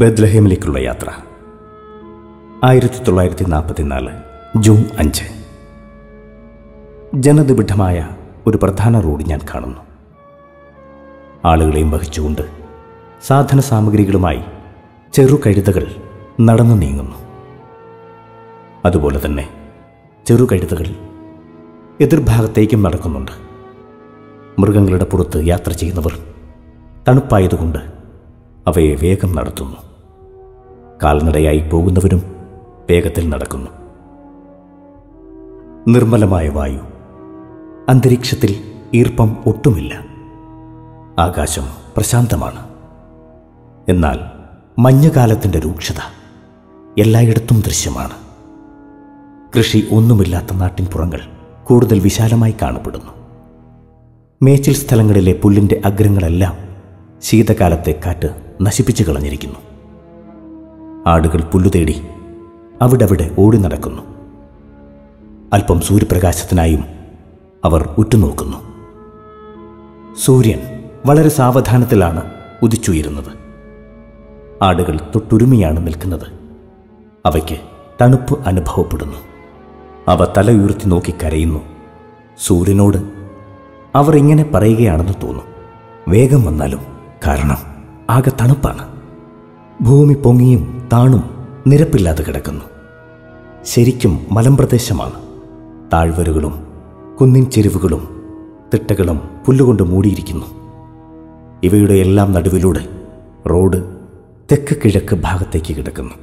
ബദ്ലഹേമിലേക്കുള്ള യാത്ര ആയിരത്തി തൊള്ളായിരത്തി നാൽപ്പത്തിനാല് ജൂൺ അഞ്ച് ജനനിബിഡമായ ഒരു പ്രധാന റോഡ് ഞാൻ കാണുന്നു ആളുകളെയും വഹിച്ചുകൊണ്ട് സാധന സാമഗ്രികളുമായി ചെറുകഴുതകൾ നടന്നു നീങ്ങുന്നു അതുപോലെ തന്നെ ചെറുകഴുതകൾ എതിർഭാഗത്തേക്കും നടക്കുന്നുണ്ട് മൃഗങ്ങളുടെ പുറത്ത് യാത്ര ചെയ്യുന്നവർ തണുപ്പായതുകൊണ്ട് അവയെ വേഗം നടത്തുന്നു കാൽനടയായി പോകുന്നവരും വേഗത്തിൽ നടക്കുന്നു നിർമ്മലമായ വായു അന്തരീക്ഷത്തിൽ ഈർപ്പം ഒട്ടുമില്ല ആകാശം പ്രശാന്തമാണ് എന്നാൽ മഞ്ഞുകാലത്തിൻ്റെ രൂക്ഷത എല്ലായിടത്തും ദൃശ്യമാണ് കൃഷി ഒന്നുമില്ലാത്ത നാട്ടിൻപുറങ്ങൾ കൂടുതൽ വിശാലമായി കാണപ്പെടുന്നു മേച്ചിൽ സ്ഥലങ്ങളിലെ പുല്ലിൻ്റെ അഗ്രങ്ങളെല്ലാം ശീതകാലത്തെ കാറ്റ് നശിപ്പിച്ചു കളഞ്ഞിരിക്കുന്നു ആടുകൾ പുല്ലു തേടി അവിടവിടെ ഓടി നടക്കുന്നു അല്പം സൂര്യപ്രകാശത്തിനായും അവർ ഉറ്റുനോക്കുന്നു സൂര്യൻ വളരെ സാവധാനത്തിലാണ് ഉദിച്ചുയരുന്നത് ആടുകൾ തൊട്ടുരുമിയാണ് നിൽക്കുന്നത് അവയ്ക്ക് തണുപ്പ് അനുഭവപ്പെടുന്നു അവ തല ഉയർത്തി നോക്കി കരയുന്നു സൂര്യനോട് അവർ ഇങ്ങനെ പറയുകയാണെന്ന് തോന്നും വേഗം വന്നാലും കാരണം ആകെ തണുപ്പാണ് ഭൂമി പൊങ്ങിയും താണും നിരപ്പില്ലാതെ കിടക്കുന്നു ശരിക്കും മലമ്പ്രദേശമാണ് താഴ്വരകളും കുന്നിൻ ചെരുവുകളും തിട്ടകളും പുല്ലുകൊണ്ട് മൂടിയിരിക്കുന്നു ഇവയുടെ എല്ലാം നടുവിലൂടെ റോഡ് തെക്ക് കിഴക്ക് ഭാഗത്തേക്ക് കിടക്കുന്നു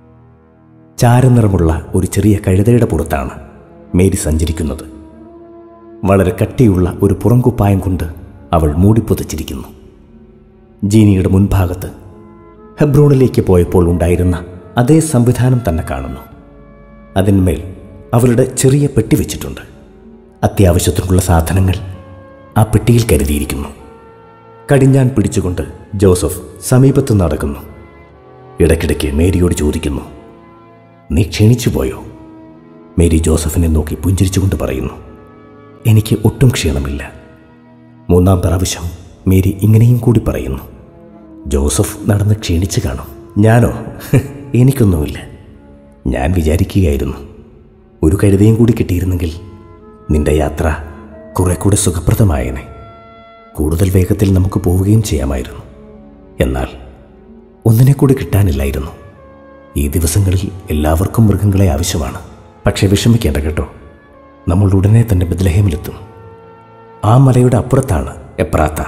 ചാരനിറമുള്ള ഒരു ചെറിയ കഴുതയുടെ പുറത്താണ് മേരി സഞ്ചരിക്കുന്നത് വളരെ കട്ടിയുള്ള ഒരു പുറംകുപ്പായം കൊണ്ട് അവൾ മൂടിപ്പൊതിച്ചിരിക്കുന്നു ജീനിയുടെ മുൻഭാഗത്ത് ഹെബ്രോണിലേക്ക് പോയപ്പോൾ ഉണ്ടായിരുന്ന അതേ സംവിധാനം തന്നെ കാണുന്നു അതിന്മേൽ അവളുടെ ചെറിയ പെട്ടി വെച്ചിട്ടുണ്ട് അത്യാവശ്യത്തിനുള്ള സാധനങ്ങൾ ആ പെട്ടിയിൽ കരുതിയിരിക്കുന്നു കടിഞ്ഞാൻ പിടിച്ചുകൊണ്ട് ജോസഫ് സമീപത്ത് നടക്കുന്നു ഇടയ്ക്കിടയ്ക്ക് മേരിയോട് ചോദിക്കുന്നു നീ ക്ഷീണിച്ചു പോയോ മേരി ജോസഫിനെ നോക്കി പുഞ്ചിരിച്ചുകൊണ്ട് പറയുന്നു എനിക്ക് ഒട്ടും ക്ഷീണമില്ല മൂന്നാം പ്രാവശ്യം മേരി ഇങ്ങനെയും കൂടി പറയുന്നു ജോസഫ് നടന്ന് ക്ഷീണിച്ചു കാണും ഞാനോ എനിക്കൊന്നുമില്ല ഞാൻ വിചാരിക്കുകയായിരുന്നു ഒരു കഴുതയും കൂടി കിട്ടിയിരുന്നെങ്കിൽ നിന്റെ യാത്ര കുറെ കൂടെ സുഖപ്രദമായേനെ കൂടുതൽ വേഗത്തിൽ നമുക്ക് പോവുകയും ചെയ്യാമായിരുന്നു എന്നാൽ ഒന്നിനെ കൂടി കിട്ടാനില്ലായിരുന്നു ഈ ദിവസങ്ങളിൽ എല്ലാവർക്കും മൃഗങ്ങളെ ആവശ്യമാണ് പക്ഷേ വിഷമിക്കേണ്ട കേട്ടോ നമ്മൾ ഉടനെ തന്നെ ബദ്ലഹേമിലെത്തും ആ മലയുടെ അപ്പുറത്താണ് എപ്രാത്ത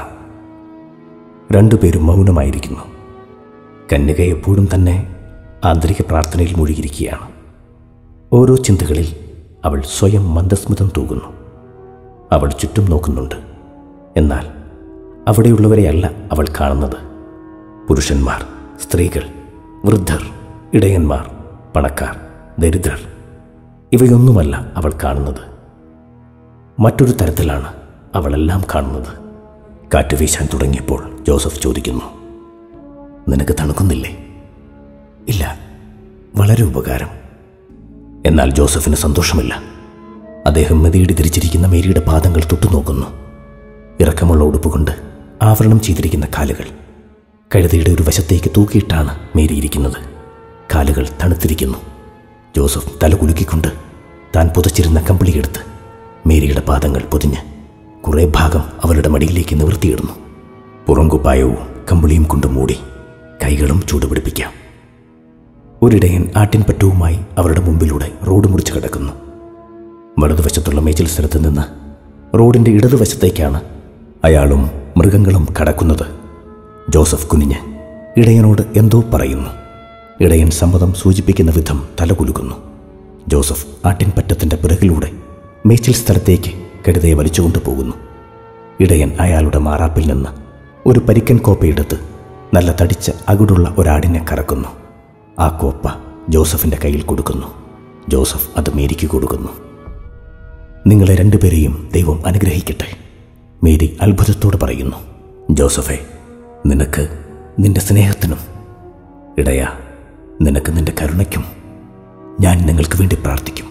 രണ്ടുപേരും മൗനമായിരിക്കുന്നു കന്യക എപ്പോഴും തന്നെ ആന്തരിക പ്രാർത്ഥനയിൽ മുഴുകിയിരിക്കുകയാണ് ഓരോ ചിന്തകളിൽ അവൾ സ്വയം മന്ദസ്മിതം തൂകുന്നു അവൾ ചുറ്റും നോക്കുന്നുണ്ട് എന്നാൽ അവിടെയുള്ളവരെയല്ല അവൾ കാണുന്നത് പുരുഷന്മാർ സ്ത്രീകൾ വൃദ്ധർ ഇടയന്മാർ പണക്കാർ ദരിദ്രർ ഇവയൊന്നുമല്ല അവൾ കാണുന്നത് മറ്റൊരു തരത്തിലാണ് അവളെല്ലാം കാണുന്നത് കാറ്റ് വീശാൻ തുടങ്ങിയപ്പോൾ ജോസഫ് ചോദിക്കുന്നു നിനക്ക് തണുക്കുന്നില്ലേ ഇല്ല വളരെ ഉപകാരം എന്നാൽ ജോസഫിന് സന്തോഷമില്ല അദ്ദേഹം മെതിയിടി തിരിച്ചിരിക്കുന്ന മേരിയുടെ പാദങ്ങൾ തൊട്ടുനോക്കുന്നു ഇറക്കമുള്ള ഉടുപ്പുകൊണ്ട് ആവരണം ചെയ്തിരിക്കുന്ന കാലുകൾ കഴുതയുടെ ഒരു വശത്തേക്ക് തൂക്കിയിട്ടാണ് മേരി ഇരിക്കുന്നത് കാലുകൾ തണുത്തിരിക്കുന്നു ജോസഫ് തല കുലുക്കിക്കൊണ്ട് താൻ പുതച്ചിരുന്ന കമ്പിളിയെടുത്ത് മേരിയുടെ പാദങ്ങൾ പൊതിഞ്ഞ് കുറേ ഭാഗം അവളുടെ മടിയിലേക്ക് നിവർത്തിയിടുന്നു പുറംകുപ്പായവും കമ്പിളിയും കൊണ്ട് മൂടി കൈകളും ചൂടുപിടിപ്പിക്കാം ഒരിടയൻ ആട്ടിൻപറ്റവുമായി അവരുടെ മുമ്പിലൂടെ റോഡ് മുറിച്ച് കിടക്കുന്നു വലതുവശത്തുള്ള മേച്ചിൽ സ്ഥലത്ത് നിന്ന് റോഡിൻ്റെ ഇടതുവശത്തേക്കാണ് അയാളും മൃഗങ്ങളും കടക്കുന്നത് ജോസഫ് കുനിഞ്ഞ് ഇടയനോട് എന്തോ പറയുന്നു ഇടയൻ സമ്മതം സൂചിപ്പിക്കുന്ന വിധം തലകുലുക്കുന്നു ജോസഫ് ആട്ടിൻപറ്റത്തിൻ്റെ പിറകിലൂടെ മേച്ചിൽ സ്ഥലത്തേക്ക് കരുതയെ വലിച്ചുകൊണ്ടു പോകുന്നു ഇടയൻ അയാളുടെ മാറാപ്പിൽ നിന്ന് ഒരു പരിക്കൻ കോപ്പയെടുത്ത് നല്ല തടിച്ച അകിടുള്ള ഒരാടിനെ കറക്കുന്നു ആ കോപ്പ ജോസഫിൻ്റെ കയ്യിൽ കൊടുക്കുന്നു ജോസഫ് അത് മേരിക്ക് കൊടുക്കുന്നു നിങ്ങളെ രണ്ടുപേരെയും ദൈവം അനുഗ്രഹിക്കട്ടെ മേരി അത്ഭുതത്തോട് പറയുന്നു ജോസഫെ നിനക്ക് നിന്റെ സ്നേഹത്തിനും ഇടയ നിനക്ക് നിന്റെ കരുണയ്ക്കും ഞാൻ നിങ്ങൾക്ക് വേണ്ടി പ്രാർത്ഥിക്കും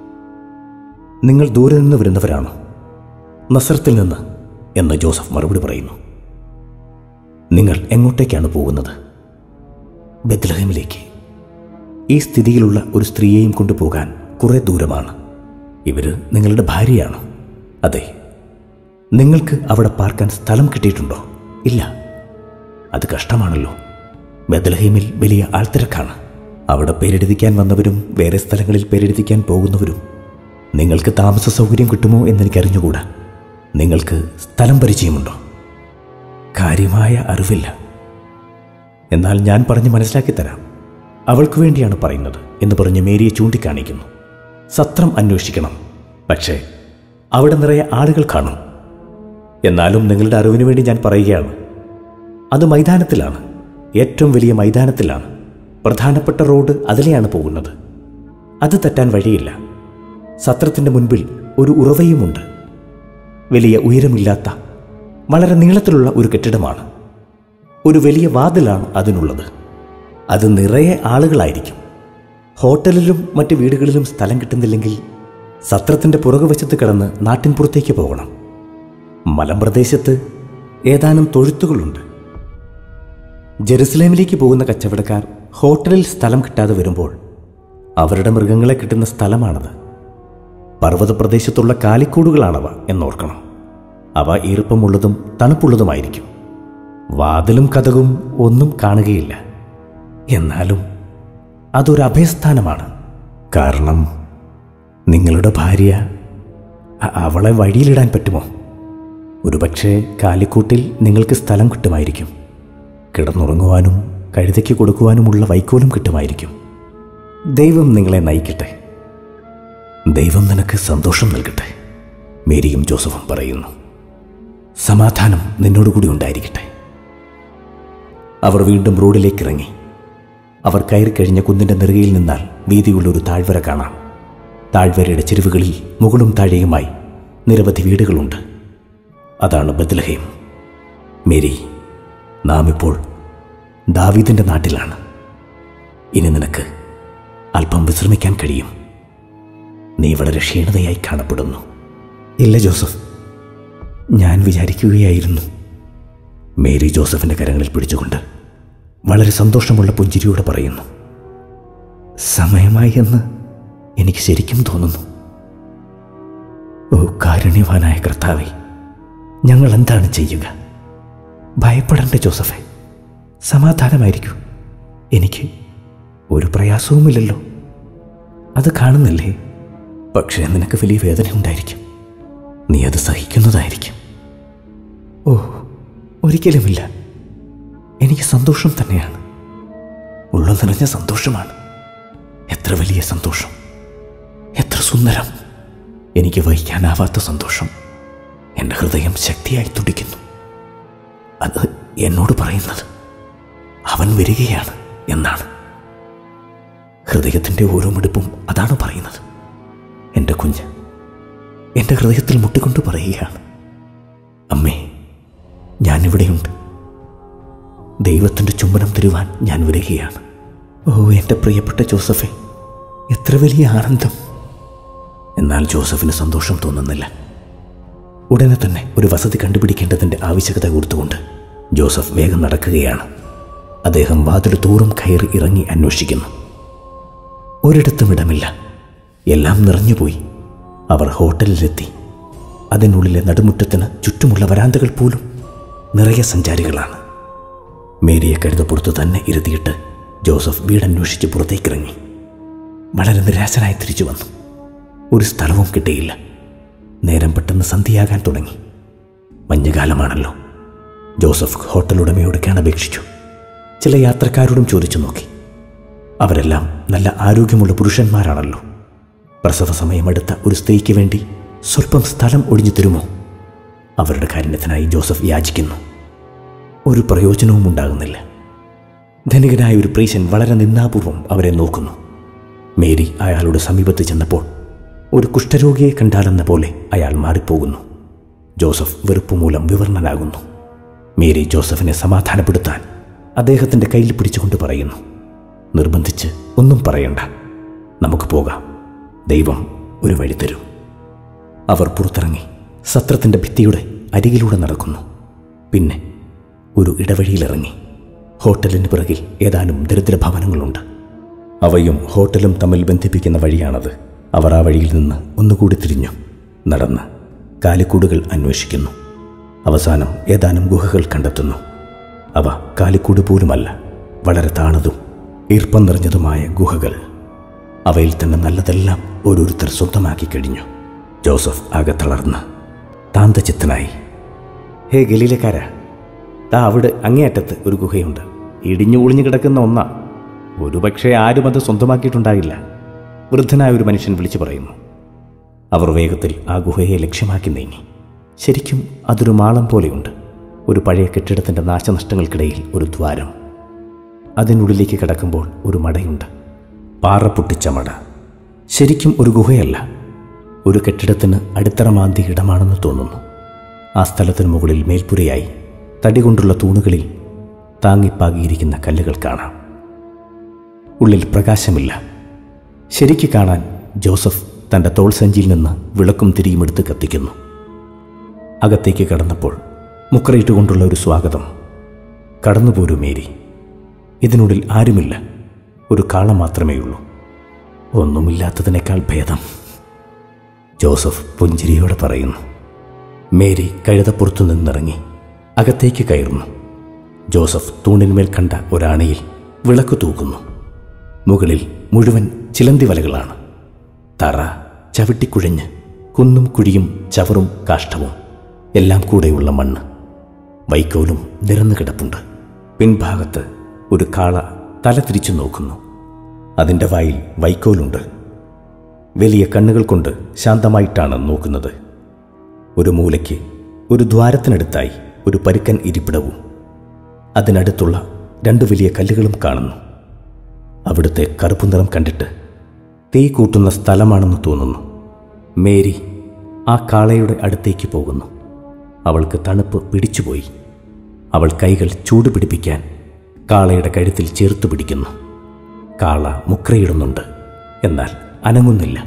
നിങ്ങൾ ദൂരെ നിന്ന് വരുന്നവരാണോ നസറത്തിൽ നിന്ന് എന്ന് ജോസഫ് മറുപടി പറയുന്നു നിങ്ങൾ എങ്ങോട്ടേക്കാണ് പോകുന്നത് ബദ്ലഹമിലേക്ക് ഈ സ്ഥിതിയിലുള്ള ഒരു സ്ത്രീയെയും കൊണ്ടുപോകാൻ കുറെ ദൂരമാണ് ഇവര് നിങ്ങളുടെ ഭാര്യയാണ് അതെ നിങ്ങൾക്ക് അവിടെ പാർക്കാൻ സ്ഥലം കിട്ടിയിട്ടുണ്ടോ ഇല്ല അത് കഷ്ടമാണല്ലോ ബദൽഹീമിൽ വലിയ ആൾത്തിരക്കാണ് അവിടെ പേരെഴുതിക്കാൻ വന്നവരും വേറെ സ്ഥലങ്ങളിൽ പേരെഴുതിക്കാൻ പോകുന്നവരും നിങ്ങൾക്ക് താമസ സൗകര്യം കിട്ടുമോ എന്നെനിക്കറിഞ്ഞുകൂടാ നിങ്ങൾക്ക് സ്ഥലം പരിചയമുണ്ടോ കാര്യമായ അറിവില്ല എന്നാൽ ഞാൻ പറഞ്ഞ് മനസ്സിലാക്കി തരാം അവൾക്ക് വേണ്ടിയാണ് പറയുന്നത് എന്ന് പറഞ്ഞ് മേരിയെ ചൂണ്ടിക്കാണിക്കുന്നു സത്രം അന്വേഷിക്കണം പക്ഷേ അവിടെ നിറയെ ആളുകൾ കാണും എന്നാലും നിങ്ങളുടെ അറിവിന് വേണ്ടി ഞാൻ പറയുകയാണ് അത് മൈതാനത്തിലാണ് ഏറ്റവും വലിയ മൈതാനത്തിലാണ് പ്രധാനപ്പെട്ട റോഡ് അതിലെയാണ് പോകുന്നത് അത് തെറ്റാൻ വഴിയില്ല സത്രത്തിൻ്റെ മുൻപിൽ ഒരു ഉറവയുമുണ്ട് വലിയ ഉയരമില്ലാത്ത വളരെ നീളത്തിലുള്ള ഒരു കെട്ടിടമാണ് ഒരു വലിയ വാതിലാണ് അതിനുള്ളത് അത് നിറയെ ആളുകളായിരിക്കും ഹോട്ടലിലും മറ്റ് വീടുകളിലും സ്ഥലം കിട്ടുന്നില്ലെങ്കിൽ സത്രത്തിൻ്റെ പുറകുവശത്ത് കിടന്ന് നാട്ടിൻപുറത്തേക്ക് പോകണം മലമ്പ്രദേശത്ത് ഏതാനും തൊഴുത്തുകളുണ്ട് ജെറുസലേമിലേക്ക് പോകുന്ന കച്ചവടക്കാർ ഹോട്ടലിൽ സ്ഥലം കിട്ടാതെ വരുമ്പോൾ അവരുടെ മൃഗങ്ങളെ കിട്ടുന്ന സ്ഥലമാണത് പർവ്വതപ്രദേശത്തുള്ള കാലിക്കൂടുകളാണവ എന്നോർക്കണം അവ ഈർപ്പമുള്ളതും തണുപ്പുള്ളതുമായിരിക്കും വാതിലും കഥകും ഒന്നും കാണുകയില്ല എന്നാലും അതൊരു അഭയസ്ഥാനമാണ് കാരണം നിങ്ങളുടെ ഭാര്യ അ- അവളെ വഴിയിലിടാൻ പറ്റുമോ ഒരുപക്ഷെ കാലിക്കൂട്ടിൽ നിങ്ങൾക്ക് സ്ഥലം കിട്ടുമായിരിക്കും കിടന്നുറങ്ങുവാനും കഴുതയ്ക്ക് കൊടുക്കുവാനുമുള്ള വൈക്കോലും കിട്ടുമായിരിക്കും ദൈവം നിങ്ങളെ നയിക്കട്ടെ ദൈവം നിനക്ക് സന്തോഷം നൽകട്ടെ മേരിയും ജോസഫും പറയുന്നു സമാധാനം നിന്നോടുകൂടി ഉണ്ടായിരിക്കട്ടെ അവർ വീണ്ടും റോഡിലേക്ക് ഇറങ്ങി അവർ കയറിക്കഴിഞ്ഞ കുന്നിന്റെ നെറുകയിൽ നിന്നാൽ വീതിയുള്ള ഒരു താഴ്വര കാണാം താഴ്വരയുടെ ചെരുവുകളിൽ മുകളും താഴെയുമായി നിരവധി വീടുകളുണ്ട് അതാണ് ബദ്ലഹേം മേരി നാം ഇപ്പോൾ ദാവീദിന്റെ നാട്ടിലാണ് ഇനി നിനക്ക് അല്പം വിശ്രമിക്കാൻ കഴിയും നീ വളരെ ക്ഷീണതയായി കാണപ്പെടുന്നു ഇല്ല ജോസഫ് ഞാൻ വിചാരിക്കുകയായിരുന്നു മേരി ജോസഫിന്റെ കരങ്ങളിൽ പിടിച്ചുകൊണ്ട് വളരെ സന്തോഷമുള്ള പുഞ്ചിരിയോടെ പറയുന്നു സമയമായി എന്ന് എനിക്ക് ശരിക്കും തോന്നുന്നു ഓ കാരുണ്യവാനായ കർത്താവെ ഞങ്ങൾ എന്താണ് ചെയ്യുക ഭയപ്പെടേണ്ട ജോസഫെ സമാധാനമായിരിക്കൂ എനിക്ക് ഒരു പ്രയാസവുമില്ലല്ലോ അത് കാണുന്നില്ലേ പക്ഷേ നിനക്ക് വലിയ വേദന ഉണ്ടായിരിക്കും നീ അത് സഹിക്കുന്നതായിരിക്കും ഓ ഒരിക്കലുമില്ല എനിക്ക് സന്തോഷം തന്നെയാണ് ഉള്ള നിറഞ്ഞ സന്തോഷമാണ് എത്ര വലിയ സന്തോഷം എത്ര സുന്ദരം എനിക്ക് വഹിക്കാനാവാത്ത സന്തോഷം എൻ്റെ ഹൃദയം ശക്തിയായി തുടിക്കുന്നു അത് എന്നോട് പറയുന്നത് അവൻ വരികയാണ് എന്നാണ് ഹൃദയത്തിൻ്റെ ഓരോ മിടുപ്പും അതാണ് പറയുന്നത് എൻ്റെ കുഞ്ഞ് എൻ്റെ ഹൃദയത്തിൽ മുട്ടിക്കൊണ്ട് പറയുകയാണ് അമ്മേ ഞാനിവിടെയുണ്ട് ദൈവത്തിൻ്റെ ചുംബനം തരുവാൻ ഞാൻ വരികയാണ് ഓ എൻ്റെ പ്രിയപ്പെട്ട ജോസഫെ എത്ര വലിയ ആനന്ദം എന്നാൽ ജോസഫിന് സന്തോഷം തോന്നുന്നില്ല ഉടനെ തന്നെ ഒരു വസതി കണ്ടുപിടിക്കേണ്ടതിൻ്റെ ആവശ്യകത കൊടുത്തുകൊണ്ട് ജോസഫ് വേഗം നടക്കുകയാണ് അദ്ദേഹം വാതിൽ തോറും കയറി ഇറങ്ങി അന്വേഷിക്കുന്നു ഒരിടത്തും ഇടമില്ല എല്ലാം നിറഞ്ഞുപോയി അവർ ഹോട്ടലിലെത്തി അതിനുള്ളിലെ നടുമുറ്റത്തിന് ചുറ്റുമുള്ള വരാന്തകൾ പോലും നിറയെ സഞ്ചാരികളാണ് മേരിയെ കരുതപ്പുറത്ത് തന്നെ ഇരുത്തിയിട്ട് ജോസഫ് വീടന്വേഷിച്ച് പുറത്തേക്കിറങ്ങി വളരെ നിരാശനായി തിരിച്ചു വന്നു ഒരു സ്ഥലവും കിട്ടിയില്ല നേരം പെട്ടെന്ന് സന്ധ്യയാകാൻ തുടങ്ങി മഞ്ഞുകാലമാണല്ലോ ജോസഫ് ഹോട്ടൽ ഉടമയോട് കേണപേക്ഷിച്ചു ചില യാത്രക്കാരോടും ചോദിച്ചു നോക്കി അവരെല്ലാം നല്ല ആരോഗ്യമുള്ള പുരുഷന്മാരാണല്ലോ പ്രസവ സമയമെടുത്ത ഒരു സ്ത്രീക്ക് വേണ്ടി സ്വല്പം സ്ഥലം ഒഴിഞ്ഞു തരുമോ അവരുടെ കാരുണ്യത്തിനായി ജോസഫ് യാചിക്കുന്നു ഒരു പ്രയോജനവും ഉണ്ടാകുന്നില്ല ധനികനായ ഒരു പ്രീശൻ വളരെ നിന്നാപൂർവം അവരെ നോക്കുന്നു മേരി അയാളുടെ സമീപത്ത് ചെന്നപ്പോൾ ഒരു കുഷ്ഠരോഗിയെ കണ്ടാലെന്ന പോലെ അയാൾ മാറിപ്പോകുന്നു ജോസഫ് വെറുപ്പ് മൂലം വിവർണനാകുന്നു മേരി ജോസഫിനെ സമാധാനപ്പെടുത്താൻ അദ്ദേഹത്തിൻ്റെ കയ്യിൽ പിടിച്ചുകൊണ്ട് പറയുന്നു നിർബന്ധിച്ച് ഒന്നും പറയണ്ട നമുക്ക് പോകാം ദൈവം ഒരു വഴി തരും അവർ പുറത്തിറങ്ങി സത്രത്തിൻ്റെ ഭിത്തിയുടെ അരികിലൂടെ നടക്കുന്നു പിന്നെ ഒരു ഇടവഴിയിലിറങ്ങി ഹോട്ടലിന് പിറകിൽ ഏതാനും ദരിദ്രഭവനങ്ങളുണ്ട് അവയും ഹോട്ടലും തമ്മിൽ ബന്ധിപ്പിക്കുന്ന വഴിയാണത് അവർ ആ വഴിയിൽ നിന്ന് ഒന്നുകൂടി തിരിഞ്ഞു നടന്ന് കാലിക്കൂടുകൾ അന്വേഷിക്കുന്നു അവസാനം ഏതാനും ഗുഹകൾ കണ്ടെത്തുന്നു അവ കാലിക്കൂട് പോലുമല്ല വളരെ താണതും ഈർപ്പം നിറഞ്ഞതുമായ ഗുഹകൾ അവയിൽ തന്നെ നല്ലതെല്ലാം ഓരോരുത്തർ സ്വന്തമാക്കി കഴിഞ്ഞു ജോസഫ് ആകെ തളർന്ന് താന്തചിത്തനായി ഹേ ഗലീലക്കാരാ താ അവിടെ അങ്ങേയറ്റത്ത് ഒരു ഗുഹയുണ്ട് ഇടിഞ്ഞു ഒളിഞ്ഞു കിടക്കുന്ന ഒന്നാ ഒരുപക്ഷെ ആരും അത് സ്വന്തമാക്കിയിട്ടുണ്ടാകില്ല വൃദ്ധനായ ഒരു മനുഷ്യൻ വിളിച്ചു പറയുന്നു അവർ വേഗത്തിൽ ആ ഗുഹയെ ലക്ഷ്യമാക്കി നീങ്ങി ശരിക്കും അതൊരു മാളം പോലെയുണ്ട് ഒരു പഴയ കെട്ടിടത്തിൻ്റെ നാശനഷ്ടങ്ങൾക്കിടയിൽ ഒരു ദ്വാരം അതിനുള്ളിലേക്ക് കിടക്കുമ്പോൾ ഒരു മടയുണ്ട് പാറ പൊട്ടിച്ച മട ശരിക്കും ഒരു ഗുഹയല്ല ഒരു കെട്ടിടത്തിന് അടിത്തറ മാന്തി ഇടമാണെന്ന് തോന്നുന്നു ആ സ്ഥലത്തിന് മുകളിൽ മേൽപ്പുരയായി തടി കൊണ്ടുള്ള തൂണുകളിൽ താങ്ങിപ്പാകിയിരിക്കുന്ന കല്ലുകൾ കാണാം ഉള്ളിൽ പ്രകാശമില്ല ശരിക്ക് കാണാൻ ജോസഫ് തൻ്റെ തോൾസഞ്ചിയിൽ നിന്ന് വിളക്കും തിരിയും എടുത്ത് കത്തിക്കുന്നു അകത്തേക്ക് കടന്നപ്പോൾ മുക്കറയിട്ടുകൊണ്ടുള്ള ഒരു സ്വാഗതം കടന്നുപോരൂ മേരി ഇതിനുള്ളിൽ ആരുമില്ല ഒരു കാള മാത്രമേ ഉള്ളൂ ഒന്നുമില്ലാത്തതിനേക്കാൾ ഭേദം ജോസഫ് പുഞ്ചിരിയോടെ പറയുന്നു മേരി കഴുതപ്പുറത്തു നിന്നിറങ്ങി അകത്തേക്ക് കയറുന്നു ജോസഫ് തൂണിന്മേൽ കണ്ട ഒരാണയിൽ വിളക്ക് തൂക്കുന്നു മുകളിൽ മുഴുവൻ ചിലന്തി വലകളാണ് തറ ചവിട്ടിക്കുഴഞ്ഞ് കുന്നും കുഴിയും ചവറും കാഷ്ടവും എല്ലാം കൂടെയുള്ള മണ്ണ് വൈക്കോലും നിരന്നു കിടപ്പുണ്ട് പിൻഭാഗത്ത് ഒരു കാള തല തിരിച്ചു നോക്കുന്നു അതിൻ്റെ വായിൽ വൈക്കോലുണ്ട് വലിയ കണ്ണുകൾ കൊണ്ട് ശാന്തമായിട്ടാണ് നോക്കുന്നത് ഒരു മൂലയ്ക്ക് ഒരു ദ്വാരത്തിനടുത്തായി ഒരു പരുക്കൻ ഇരിപ്പിടവും അതിനടുത്തുള്ള രണ്ടു വലിയ കല്ലുകളും കാണുന്നു അവിടുത്തെ കറുപ്പ് നിറം കണ്ടിട്ട് തീ കൂട്ടുന്ന സ്ഥലമാണെന്ന് തോന്നുന്നു മേരി ആ കാളയുടെ അടുത്തേക്ക് പോകുന്നു അവൾക്ക് തണുപ്പ് പിടിച്ചുപോയി അവൾ കൈകൾ ചൂട് പിടിപ്പിക്കാൻ കാളയുടെ കഴുത്തിൽ ചേർത്ത് പിടിക്കുന്നു കാള മുക്രയിടുന്നുണ്ട് എന്നാൽ അനങ്ങുന്നില്ല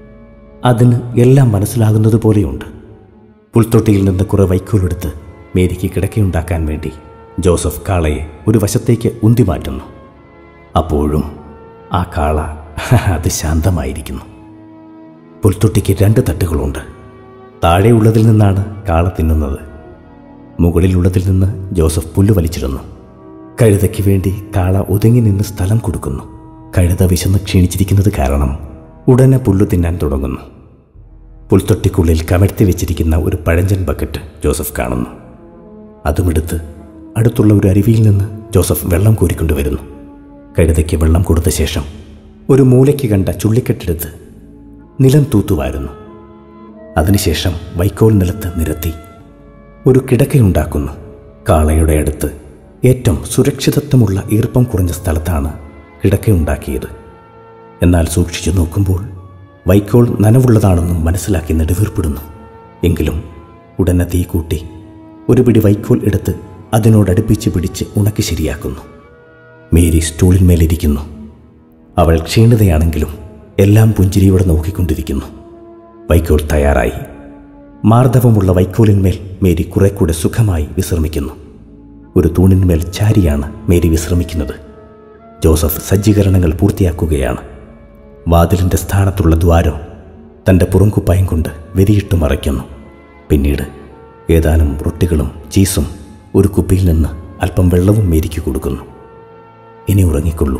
അതിന് എല്ലാം മനസ്സിലാകുന്നത് പോലെയുണ്ട് പുൽത്തൊട്ടിയിൽ നിന്ന് കുറെ വൈക്കോലെടുത്ത് മേരിക്ക് കിടക്കയുണ്ടാക്കാൻ വേണ്ടി ജോസഫ് കാളയെ ഒരു വശത്തേക്ക് ഉന്തി മാറ്റുന്നു അപ്പോഴും ആ കാള അത് ശാന്തമായിരിക്കുന്നു പുൽത്തൊട്ടിക്ക് രണ്ട് തട്ടുകളുണ്ട് താഴെയുള്ളതിൽ നിന്നാണ് കാള തിന്നുന്നത് മുകളിലുള്ളതിൽ നിന്ന് ജോസഫ് പുല്ല് വലിച്ചിടുന്നു കഴുതയ്ക്ക് വേണ്ടി കാള ഒതുങ്ങി നിന്ന് സ്ഥലം കൊടുക്കുന്നു കഴുത വിശന്ന് ക്ഷീണിച്ചിരിക്കുന്നത് കാരണം ഉടനെ പുല്ലു തിന്നാൻ തുടങ്ങുന്നു പുൽത്തൊട്ടിക്കുള്ളിൽ കമഴ്ത്തി വെച്ചിരിക്കുന്ന ഒരു പഴഞ്ചൻ ബക്കറ്റ് ജോസഫ് കാണുന്നു അതുമെടുത്ത് അടുത്തുള്ള ഒരു അരുവിയിൽ നിന്ന് ജോസഫ് വെള്ളം കോരിക്കൊണ്ടുവരുന്നു കഴുതയ്ക്ക് വെള്ളം കൊടുത്ത ശേഷം ഒരു മൂലയ്ക്ക് കണ്ട ചുള്ളിക്കെട്ടെടുത്ത് നിലം തൂത്തുവാരുന്നു അതിനുശേഷം വൈക്കോൽ നിലത്ത് നിരത്തി ഒരു കിടക്കയുണ്ടാക്കുന്നു കാളയുടെ അടുത്ത് ഏറ്റവും സുരക്ഷിതത്വമുള്ള ഈർപ്പം കുറഞ്ഞ സ്ഥലത്താണ് കിടക്കയുണ്ടാക്കിയത് എന്നാൽ സൂക്ഷിച്ചു നോക്കുമ്പോൾ വൈക്കോൽ നനവുള്ളതാണെന്നും മനസ്സിലാക്കി നെടുവീർപ്പിടുന്നു എങ്കിലും ഉടനെ തീ കൂട്ടി ഒരു പിടി വൈക്കോൽ എടുത്ത് അതിനോടടുപ്പിച്ച് പിടിച്ച് ഉണക്കി ശരിയാക്കുന്നു മേരി സ്റ്റൂളിന്മേലിരിക്കുന്നു അവൾ ക്ഷീണിതയാണെങ്കിലും എല്ലാം പുഞ്ചിരിയോടെ നോക്കിക്കൊണ്ടിരിക്കുന്നു വൈക്കോൽ തയ്യാറായി മാർദ്ദവമുള്ള വൈക്കോലിന്മേൽ മേരി കുറെ കൂടെ സുഖമായി വിശ്രമിക്കുന്നു ഒരു തൂണിന്മേൽ ചാരിയാണ് മേരി വിശ്രമിക്കുന്നത് ജോസഫ് സജ്ജീകരണങ്ങൾ പൂർത്തിയാക്കുകയാണ് വാതിലിൻ്റെ സ്ഥാനത്തുള്ള ദ്വാരം തൻ്റെ പുറംകുപ്പായം കൊണ്ട് വെരിയിട്ട് മറയ്ക്കുന്നു പിന്നീട് ഏതാനും റൊട്ടികളും ചീസും ഒരു കുപ്പിയിൽ നിന്ന് അല്പം വെള്ളവും മേരിക്ക് കൊടുക്കുന്നു ഇനി ഉറങ്ങിക്കൊള്ളൂ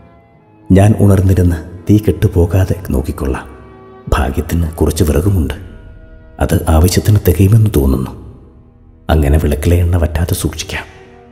ഞാൻ ഉണർന്നിരുന്ന് തീ കെട്ടുപോകാതെ നോക്കിക്കൊള്ളാം ഭാഗ്യത്തിന് കുറച്ച് വിറകുമുണ്ട് അത് ആവശ്യത്തിന് തികയുമെന്ന് തോന്നുന്നു അങ്ങനെ വിളക്കിലെ എണ്ണ വറ്റാതെ സൂക്ഷിക്കാം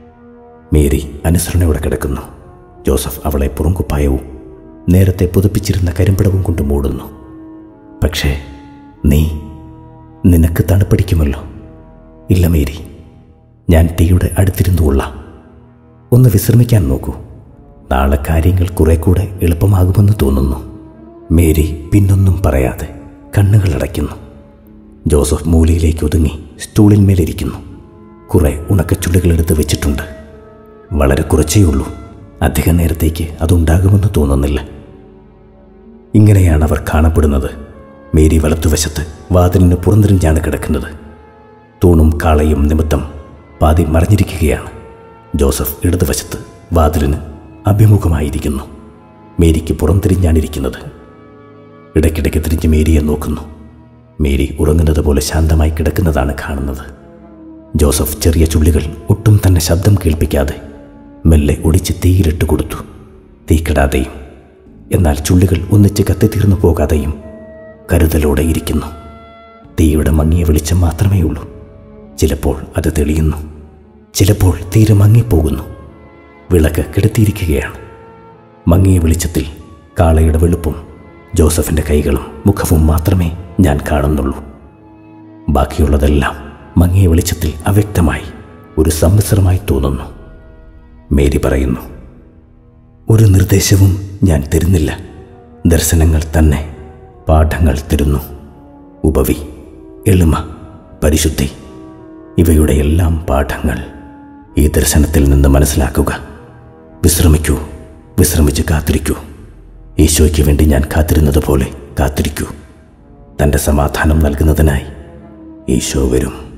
മേരി അനുസരണയോടെ കിടക്കുന്നു ജോസഫ് അവളെ പുറംകുപ്പായവും നേരത്തെ പുതുപ്പിച്ചിരുന്ന കരിമ്പിടവും കൊണ്ട് മൂടുന്നു പക്ഷേ നീ നിനക്ക് തണുപ്പടിക്കുമല്ലോ ഇല്ല മേരി ഞാൻ തീയുടെ അടുത്തിരുന്നു കൊള്ളാം ഒന്ന് വിശ്രമിക്കാൻ നോക്കൂ നാളെ കാര്യങ്ങൾ കുറെ കൂടെ എളുപ്പമാകുമെന്ന് തോന്നുന്നു മേരി പിന്നൊന്നും പറയാതെ കണ്ണുകൾ അടയ്ക്കുന്നു ജോസഫ് മൂലയിലേക്ക് ഒതുങ്ങി സ്റ്റൂളിന്മേലിരിക്കുന്നു കുറെ ഉണക്കച്ചുള്ളികൾ എടുത്ത് വെച്ചിട്ടുണ്ട് വളരെ കുറച്ചേ ഉള്ളൂ അധിക നേരത്തേക്ക് അതുണ്ടാകുമെന്ന് തോന്നുന്നില്ല ഇങ്ങനെയാണ് അവർ കാണപ്പെടുന്നത് മേരി വലത്തുവശത്ത് വാതിലിന് പുറന്തിരിഞ്ഞാണ് കിടക്കുന്നത് തൂണും കാളയും നിമിത്തം പാതി മറിഞ്ഞിരിക്കുകയാണ് ജോസഫ് ഇടതുവശത്ത് വാതിലിന് അഭിമുഖമായിരിക്കുന്നു മേരിക്ക് പുറംതിരിഞ്ഞാണിരിക്കുന്നത് ഇടയ്ക്കിടയ്ക്ക് തിരിഞ്ഞ് മേരിയെ നോക്കുന്നു മേരി ഉറങ്ങുന്നത് പോലെ ശാന്തമായി കിടക്കുന്നതാണ് കാണുന്നത് ജോസഫ് ചെറിയ ചുള്ളികൾ ഒട്ടും തന്നെ ശബ്ദം കേൾപ്പിക്കാതെ മെല്ലെ ഒടിച്ച് തീയിലിട്ട് കൊടുത്തു തീക്കിടാതെയും എന്നാൽ ചുള്ളികൾ ഒന്നിച്ച് കത്തിത്തീർന്നു പോകാതെയും കരുതലോടെ ഇരിക്കുന്നു തീയുടെ മങ്ങിയ വെളിച്ചം മാത്രമേ ഉള്ളൂ ചിലപ്പോൾ അത് തെളിയുന്നു ചിലപ്പോൾ തീരെ മങ്ങിപ്പോകുന്നു വിളക്ക് കെടുത്തിയിരിക്കുകയാണ് മങ്ങിയ വെളിച്ചത്തിൽ കാളയുടെ വെളുപ്പും ജോസഫിൻ്റെ കൈകളും മുഖവും മാത്രമേ ഞാൻ കാണുന്നുള്ളൂ ബാക്കിയുള്ളതെല്ലാം മങ്ങിയ വെളിച്ചത്തിൽ അവ്യക്തമായി ഒരു സമ്മിശ്രമായി തോന്നുന്നു മേരി പറയുന്നു ഒരു നിർദ്ദേശവും ഞാൻ തരുന്നില്ല ദർശനങ്ങൾ തന്നെ പാഠങ്ങൾ തരുന്നു ഉപവി എളിമ പരിശുദ്ധി ഇവയുടെ എല്ലാം പാഠങ്ങൾ ഈ ദർശനത്തിൽ നിന്ന് മനസ്സിലാക്കുക വിശ്രമിക്കൂ വിശ്രമിച്ച് കാത്തിരിക്കൂ ഈശോയ്ക്ക് വേണ്ടി ഞാൻ കാത്തിരുന്നത് പോലെ കാത്തിരിക്കൂ തൻ്റെ സമാധാനം നൽകുന്നതിനായി ഈശോ വരും